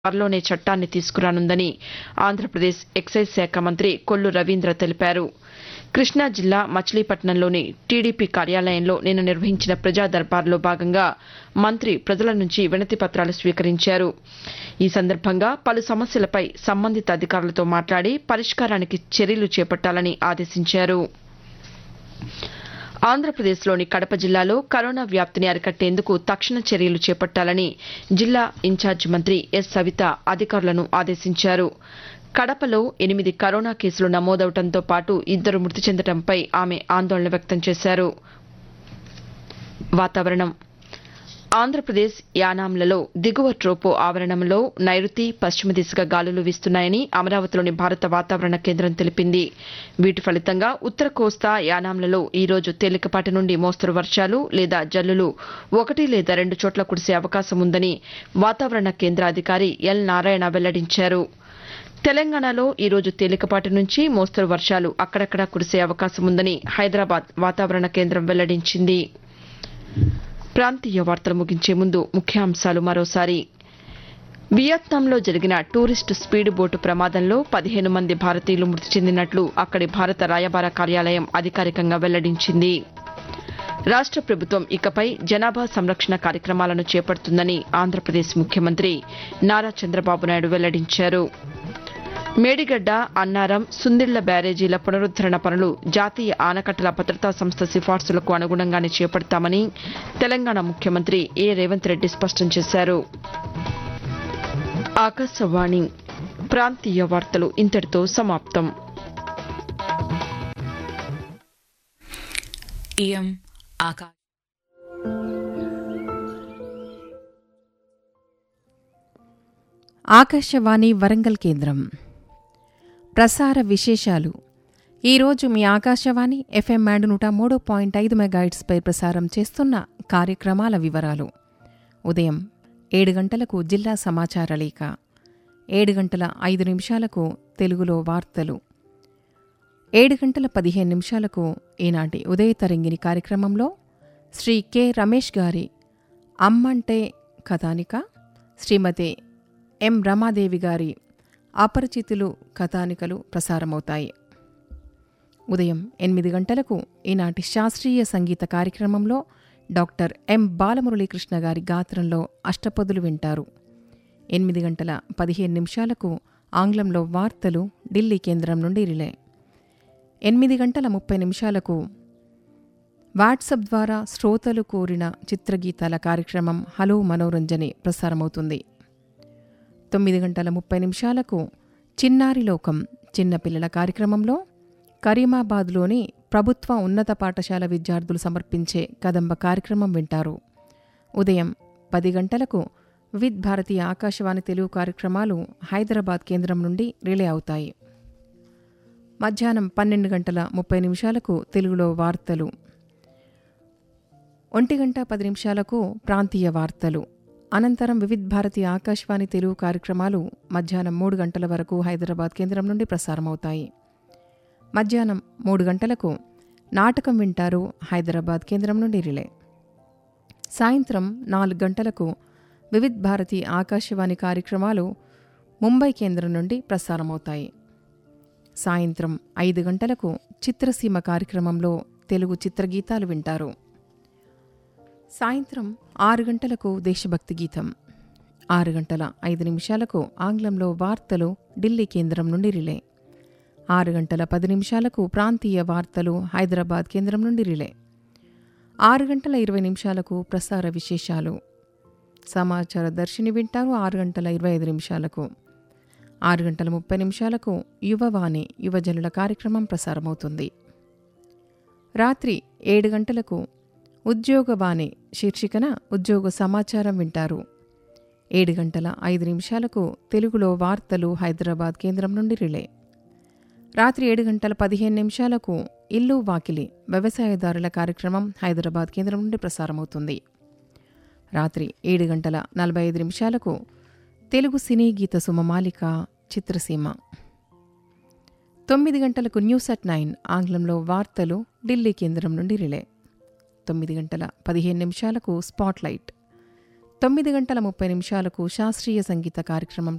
త్వరలోనే చట్టాన్ని తీసుకురానుందని ఆంధ్రప్రదేశ్ ఎక్సైజ్ శాఖ మంత్రి కొల్లు రవీంద్ర తెలిపారు కృష్ణా జిల్లా మచిలీపట్నంలోని టీడీపీ కార్యాలయంలో నిన్న నిర్వహించిన ప్రజా దర్బార్లో భాగంగా మంత్రి ప్రజల నుంచి వినతి పత్రాలు స్వీకరించారు ఈ సందర్భంగా పలు సమస్యలపై సంబంధిత అధికారులతో మాట్లాడి పరిష్కారానికి చర్యలు చేపట్టాలని ఆదేశించారు ఆంధ్రప్రదేశ్లోని కడప జిల్లాలో కరోనా వ్యాప్తిని అరికట్టేందుకు తక్షణ చర్యలు చేపట్టాలని జిల్లా ఇన్ఛార్జి మంత్రి ఎస్ సవిత అధికారులను ఆదేశించారు కడపలో ఎనిమిది కరోనా కేసులు నమోదవడంతో పాటు ఇద్దరు మృతి చెందడంపై ఆమె ఆందోళన వ్యక్తం చేశారు వాతావరణం ఆంధ్రప్రదేశ్ యానాంలలో దిగువ ట్రోపో ఆవరణంలో నైరుతి పశ్చిమ దిశగా గాలులు వీస్తున్నాయని అమరావతిలోని భారత వాతావరణ కేంద్రం తెలిపింది వీటి ఫలితంగా ఉత్తర కోస్తా యానాంలలో ఈ రోజు తేలికపాటి నుండి మోస్తరు వర్షాలు లేదా జల్లులు ఒకటి లేదా రెండు చోట్ల కురిసే అవకాశం ఉందని వాతావరణ కేంద్ర అధికారి ఎల్ నారాయణ వెల్లడించారు తెలంగాణలో ఈ రోజు తేలికపాటి నుంచి మోస్తరు వర్షాలు అక్కడక్కడా కురిసే అవకాశం ఉందని హైదరాబాద్ వాతావరణ కేంద్రం వెల్లడించింది ప్రాంతీయ వార్తలు ముగించే ముందు ముఖ్యాంశాలు మరోసారి వియత్నాంలో జరిగిన టూరిస్టు స్పీడ్ బోటు ప్రమాదంలో పదిహేను మంది భారతీయులు మృతి చెందినట్లు అక్కడి భారత రాయబార కార్యాలయం అధికారికంగా వెల్లడించింది రాష్ట ప్రభుత్వం ఇకపై జనాభా సంరక్షణ కార్యక్రమాలను చేపడుతుందని ఆంధ్రప్రదేశ్ ముఖ్యమంత్రి నారా చంద్రబాబు నాయుడు వెల్లడించారు మేడిగడ్డ అన్నారం సుందిళ్ల బ్యారేజీల పునరుద్దరణ పనులు జాతీయ ఆనకట్టల భద్రతా సంస్థ సిఫార్సులకు అనుగుణంగానే చేపడతామని తెలంగాణ ముఖ్యమంత్రి ఏ రేవంత్ రెడ్డి స్పష్టం చేశారు ఆకాశవాణి ప్రాంతీయ వార్తలు ఇంతటితో సమాప్తం इयम् आका ఆకాశవాణి వరంగల్ కేంద్రం ప్రసార విశేషాలు ఈరోజు మీ ఆకాశవాణి ఎఫ్ఎం మ్యాండ్ నూట మూడు పాయింట్ ఐదు మెగాయిట్స్పై ప్రసారం చేస్తున్న కార్యక్రమాల వివరాలు ఉదయం ఏడు గంటలకు జిల్లా సమాచార లేఖ ఏడు గంటల ఐదు నిమిషాలకు తెలుగులో వార్తలు ఏడు గంటల పదిహేను నిమిషాలకు ఈనాటి ఉదయ తరంగిణి కార్యక్రమంలో శ్రీ కె రమేష్ గారి అమ్మంటే కథానిక శ్రీమతి ఎం రమాదేవి గారి అపరిచితులు కథానికలు ప్రసారమవుతాయి ఉదయం ఎనిమిది గంటలకు ఈనాటి శాస్త్రీయ సంగీత కార్యక్రమంలో డాక్టర్ ఎం బాలమురళీకృష్ణ గారి గాత్రంలో అష్టపదులు వింటారు ఎనిమిది గంటల పదిహేను నిమిషాలకు ఆంగ్లంలో వార్తలు ఢిల్లీ కేంద్రం నుండి రిలే ఎనిమిది గంటల ముప్పై నిమిషాలకు వాట్సప్ ద్వారా శ్రోతలు కోరిన చిత్రగీతాల కార్యక్రమం హలో మనోరంజని ప్రసారమవుతుంది తొమ్మిది గంటల ముప్పై నిమిషాలకు చిన్నారి లోకం చిన్నపిల్లల కార్యక్రమంలో కరీమాబాద్లోని ప్రభుత్వ ఉన్నత పాఠశాల విద్యార్థులు సమర్పించే కదంబ కార్యక్రమం వింటారు ఉదయం పది గంటలకు విత్ భారతీయ ఆకాశవాణి తెలుగు కార్యక్రమాలు హైదరాబాద్ కేంద్రం నుండి రిలే అవుతాయి మధ్యాహ్నం పన్నెండు గంటల ముప్పై నిమిషాలకు తెలుగులో వార్తలు ఒంటి గంట పది నిమిషాలకు ప్రాంతీయ వార్తలు అనంతరం వివిధ్ భారతి ఆకాశవాణి తెలుగు కార్యక్రమాలు మధ్యాహ్నం మూడు గంటల వరకు హైదరాబాద్ కేంద్రం నుండి ప్రసారమవుతాయి మధ్యాహ్నం మూడు గంటలకు నాటకం వింటారు హైదరాబాద్ కేంద్రం నుండి రిలే సాయంత్రం నాలుగు గంటలకు వివిధ్ భారతి ఆకాశవాణి కార్యక్రమాలు ముంబై కేంద్రం నుండి ప్రసారమవుతాయి సాయంత్రం ఐదు గంటలకు చిత్రసీమ కార్యక్రమంలో తెలుగు చిత్రగీతాలు వింటారు సాయంత్రం ఆరు గంటలకు దేశభక్తి గీతం ఆరు గంటల ఐదు నిమిషాలకు ఆంగ్లంలో వార్తలు ఢిల్లీ కేంద్రం నుండి రిలే ఆరు గంటల పది నిమిషాలకు ప్రాంతీయ వార్తలు హైదరాబాద్ కేంద్రం నుండి రిలే ఆరు గంటల ఇరవై నిమిషాలకు ప్రసార విశేషాలు సమాచార దర్శిని వింటారు ఆరు గంటల ఇరవై ఐదు నిమిషాలకు ఆరు గంటల ముప్పై నిమిషాలకు యువవాణి యువజనుల కార్యక్రమం ప్రసారమవుతుంది రాత్రి ఏడు గంటలకు ఉద్యోగవాణి శీర్షికన ఉద్యోగ సమాచారం వింటారు ఏడు గంటల ఐదు నిమిషాలకు తెలుగులో వార్తలు హైదరాబాద్ కేంద్రం నుండి రిలే రాత్రి ఏడు గంటల పదిహేను నిమిషాలకు ఇల్లు వాకిలి వ్యవసాయదారుల కార్యక్రమం హైదరాబాద్ కేంద్రం నుండి ప్రసారమవుతుంది రాత్రి ఏడు గంటల నలభై ఐదు నిమిషాలకు తెలుగు సినీ గీత సుమమాలిక చిత్రసీమ తొమ్మిది గంటలకు న్యూస్ అట్ నైన్ ఆంగ్లంలో వార్తలు ఢిల్లీ కేంద్రం నుండి రిలే తొమ్మిది గంటల పదిహేను నిమిషాలకు స్పాట్లైట్ తొమ్మిది గంటల ముప్పై నిమిషాలకు శాస్త్రీయ సంగీత కార్యక్రమం